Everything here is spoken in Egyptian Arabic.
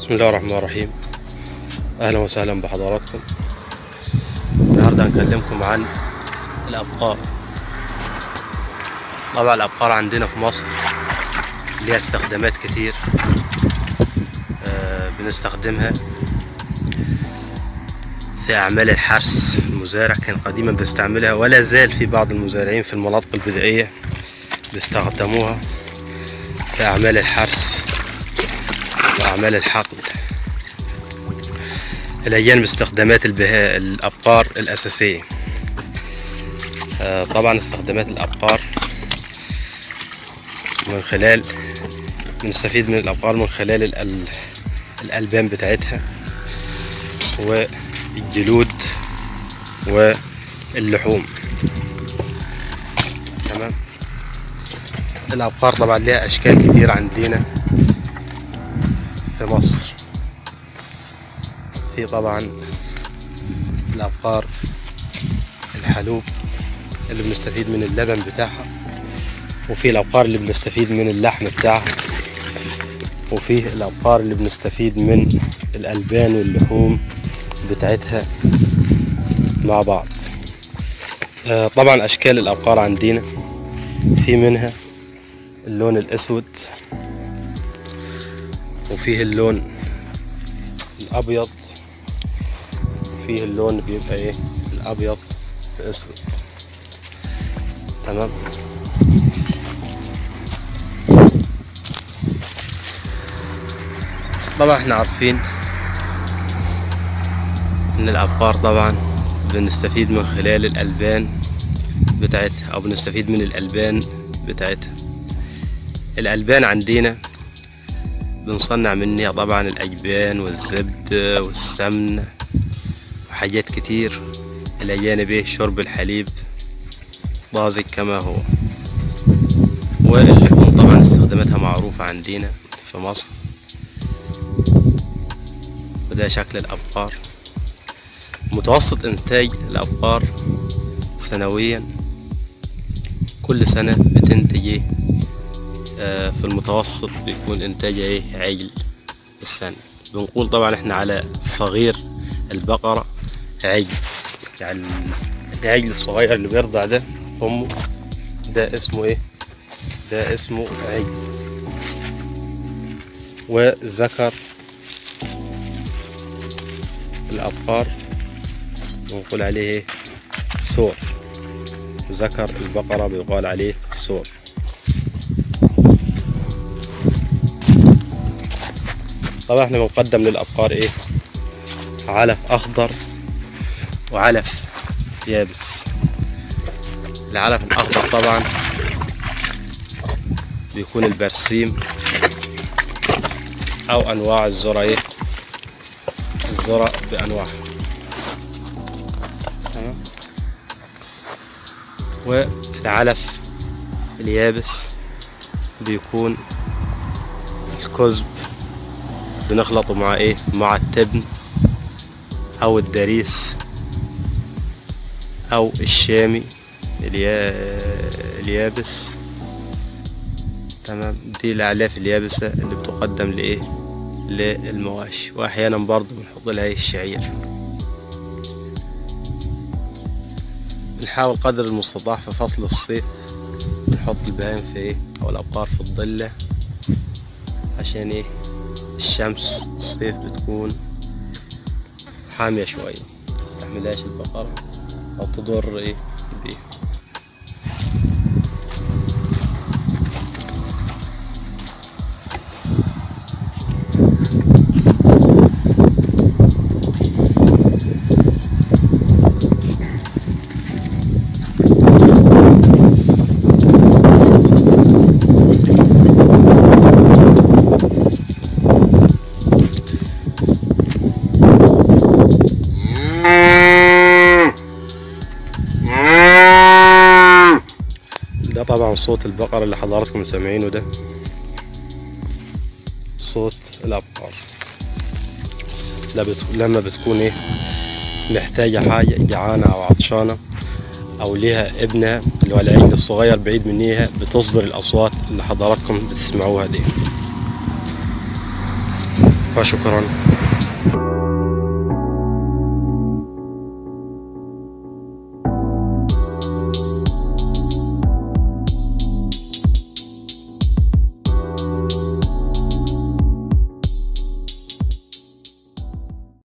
بسم الله الرحمن الرحيم اهلا وسهلا بحضراتكم النهارده هنكلمكم عن الابقار طبعا الابقار عندنا في مصر ليها استخدامات كتير آه، بنستخدمها في اعمال الحرث المزارع كان قديما بيستعملها ولا زال في بعض المزارعين في المناطق البدائيه بيستخدموها في اعمال الحرث وأعمال الحقل الأيام باستخدامات البهاء الأبقار الأساسية آه، طبعا استخدامات الأبقار من خلال بنستفيد من الأبقار من خلال الأل... الألبان بتاعتها والجلود واللحوم تمام الأبقار طبعا لها أشكال كتير عندنا في مصر في طبعا الأبقار الحلوب اللي بنستفيد من اللبن بتاعها وفي الأبقار اللي بنستفيد من اللحم بتاعها وفي الأبقار اللي بنستفيد من الألبان واللحوم بتاعتها مع بعض آه، طبعا أشكال الأبقار عندنا في منها اللون الأسود وفيه اللون الابيض وفيه اللون بيبقى ايه الابيض في اسود تمام طبعا احنا عارفين ان الابقار طبعا بنستفيد من خلال الالبان بتاعتها او بنستفيد من الالبان بتاعتها الالبان عندنا بنصنع منها طبعا الأجبان والزبدة والسمن وحاجات كتير الأجانب إيه شرب الحليب طازج كما هو واللحوم طبعا استخداماتها معروفة عندنا في مصر وده شكل الأبقار متوسط إنتاج الأبقار سنويا كل سنة بتنتج إيه آه، في المتوسط بيكون إنتاجها إيه عجل في السنة بنقول طبعا إحنا على صغير البقرة عجل يعني العجل الصغير اللي بيرضع ده أمه ده اسمه إيه ده اسمه عجل وذكر الأبقار بنقول عليه إيه سور ذكر البقرة بيقال عليه سور طبعا احنا بنقدم للأبقار ايه علف أخضر وعلف يابس العلف الأخضر طبعا بيكون البرسيم أو أنواع الذرة ايه الذرة بأنواعها تمام والعلف اليابس بيكون الكزب بنخلطه مع ايه مع التبن او الدريس او الشامي اليا- اليابس تمام دي الاعلاف اليابسة اللي بتقدم لايه للمواشي واحيانا برضه بنحط لها إيه الشعير بنحاول قدر المستطاع في فصل الصيف بنحط البهائم في ايه او الابقار في الضلة عشان ايه الشمس الصيف بتكون حامية شوية متستحملهاش البقرة أو تضر إيه بيه ده طبعا صوت البقرة اللي حضراتكم سامعينه ده صوت الأبقار لا بت... لما بتكون ايه محتاجة حاجة جعانة أو عطشانة أو ليها ابنها اللي هو العجل الصغير بعيد منيها بتصدر الأصوات اللي حضراتكم بتسمعوها دي وشكرا